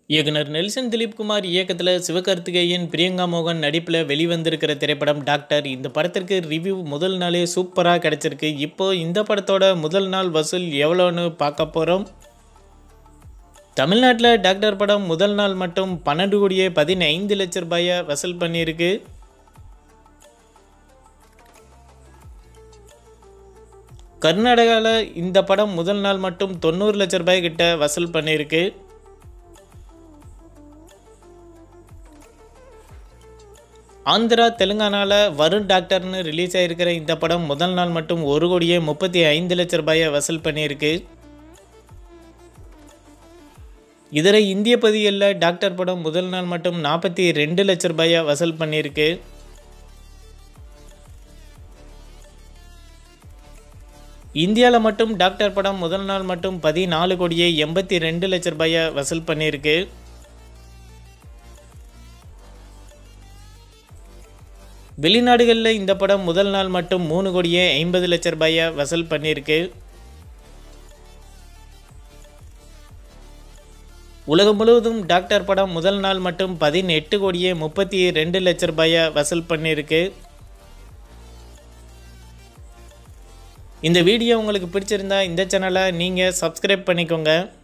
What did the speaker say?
இயக்குனர் நெல்சன் திலீப்குமார் இயக்கத்தில் சிவகார்த்திகேயன் பிரியங்கா மோகன் நடிப்பில் வெளிவந்திருக்கிற திரைப்படம் டாக்டர் இந்த படத்திற்கு ரிவ்யூ முதல் நாளே சூப்பராக கிடச்சிருக்கு இப்போ இந்த படத்தோட முதல் நாள் வசூல் எவ்வளோன்னு பார்க்க போகிறோம் தமிழ்நாட்டில் டாக்டர் படம் முதல் நாள் மட்டும் பன்னெண்டு கோடியே பதினைந்து லட்ச ரூபாயை வசூல் பண்ணியிருக்கு கர்நாடகாவில் இந்த படம் முதல் நாள் மட்டும் தொண்ணூறு லட்ச ரூபாய் கிட்ட வசூல் பண்ணியிருக்கு ஆந்திரா தெலுங்கானாவில் வருண் டாக்டர்னு ரிலீஸ் ஆகிருக்கிற இந்த படம் முதல் நாள் மட்டும் ஒரு கோடியே முப்பத்தி ஐந்து லட்ச ரூபாயை வசூல் பண்ணியிருக்கு இதர இந்திய பதிகளில் டாக்டர் படம் முதல் நாள் மட்டும் நாற்பத்தி ரெண்டு லட்ச ரூபாயை வசூல் பண்ணியிருக்கு இந்தியாவில் மட்டும் டாக்டர் படம் முதல் நாள் மட்டும் பதினாலு கோடியே எண்பத்தி ரெண்டு லட்ச ரூபாயை வசூல் பண்ணியிருக்கு வெளிநாடுகளில் இந்த படம் முதல் நாள் மட்டும் மூணு கோடியே ஐம்பது லட்ச ரூபாயை வசூல் பண்ணியிருக்கு உலகம் முழுவதும் டாக்டர் படம் முதல் நாள் மட்டும் பதினெட்டு கோடியே முப்பத்தி ரெண்டு லட்ச ரூபாயை வசூல் பண்ணியிருக்கு இந்த வீடியோ உங்களுக்கு பிடிச்சிருந்தா இந்த சேனலை நீங்கள் சப்ஸ்கிரைப் பண்ணிக்கோங்க